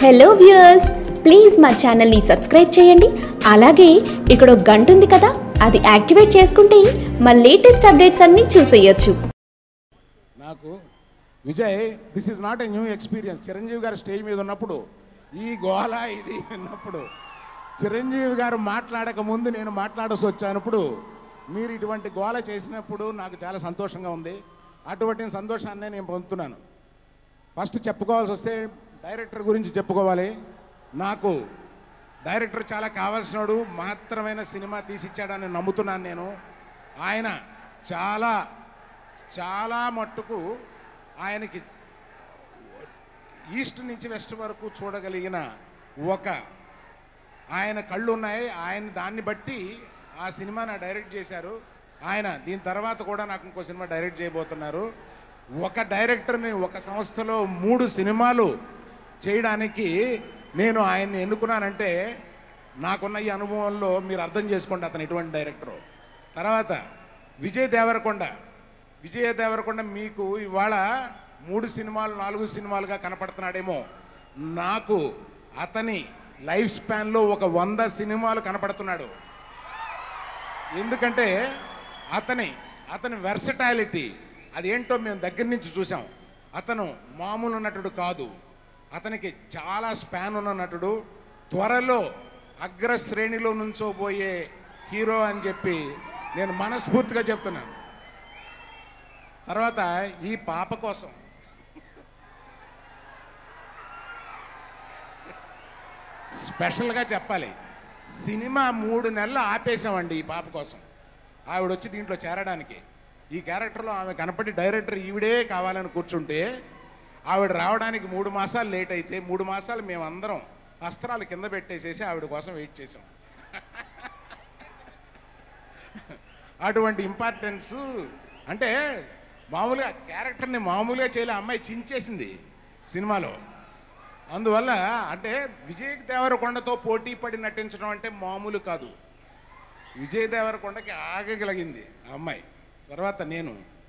hello viewers please మా ఛానల్ని subscribe చేయండి అలాగే ఇక్కడ ఒక గంట ఉంది కదా అది యాక్టివేట్ చేసుకుంటే మా లేటెస్ట్ అప్డేట్స్ అన్నీ చూసేయొచ్చు నాకు Vijay this is not a new experience Chiranjeevi garu stage మీద ఉన్నప్పుడు ఈ గోల ఇది విన్నప్పుడు చిరంజీవి గారు మాట్లాడక ముందు నేను మాట్లాడాల్సి వచ్చానప్పుడు మీరు ఇటువంటి గోల చేసినప్పుడు నాకు చాలా సంతోషంగా ఉంది అటువంటి సంతోషాన్ని నేను పొందుతున్నాను ఫస్ట్ చెప్పుకోవాల్సి వస్తే డైరెక్టర్ గురించి చెప్పుకోవాలి నాకు డైరెక్టర్ చాలా కావాల్సినాడు మహత్తరమైన సినిమా తీసిచ్చాడని నమ్ముతున్నాను నేను ఆయన చాలా చాలా మట్టుకు ఆయనకి ఈస్ట్ నుంచి వెస్ట్ వరకు చూడగలిగిన ఒక ఆయన కళ్ళు ఉన్నాయి ఆయన దాన్ని బట్టి ఆ సినిమాని డైరెక్ట్ చేశారు ఆయన దీని తర్వాత కూడా నాకు ఇంకో సినిమా డైరెక్ట్ చేయబోతున్నారు ఒక డైరెక్టర్ని ఒక సంస్థలో మూడు సినిమాలు చేయడానికి నేను ఆయన్ని ఎన్నుకున్నానంటే నాకున్న ఈ అనుభవంలో మీరు అర్థం చేసుకోండి అతను ఎటువంటి డైరెక్టరు తర్వాత విజయ్ దేవరకొండ విజయ దేవరకొండ మీకు ఇవాళ మూడు సినిమాలు నాలుగు సినిమాలుగా కనపడుతున్నాడేమో నాకు అతని లైఫ్ స్పాన్లో ఒక వంద సినిమాలు కనపడుతున్నాడు ఎందుకంటే అతని అతని వెర్సటాలిటీ అదేంటో మేము దగ్గర నుంచి చూసాం అతను మామూలు నటుడు కాదు అతనికి చాలా స్పాన్ ఉన్న నటుడు త్వరలో అగ్రశ్రేణిలో నుంచోబోయే హీరో అని చెప్పి నేను మనస్ఫూర్తిగా చెప్తున్నాను తర్వాత ఈ పాప కోసం స్పెషల్గా చెప్పాలి సినిమా మూడు నెలలు ఆపేసామండి ఈ పాప కోసం ఆవిడ వచ్చి దీంట్లో చేరడానికి ఈ క్యారెక్టర్లో ఆమె కనపడి డైరెక్టర్ ఈవిడే కావాలని కూర్చుంటే ఆవిడ రావడానికి మూడు మాసాలు లేట్ అయితే మూడు మాసాలు మేమందరం అస్త్రాలు కింద పెట్టేసేసి ఆవిడ కోసం వెయిట్ చేసాం అటువంటి ఇంపార్టెన్స్ అంటే మామూలుగా క్యారెక్టర్ని మామూలుగా చేయలే అమ్మాయి చించేసింది సినిమాలో అందువల్ల అంటే విజయ్ దేవరకొండతో పోటీ పడి నటించడం అంటే మామూలు కాదు విజయ్ దేవరకొండకి ఆగగలిగింది ఆ అమ్మాయి తర్వాత నేను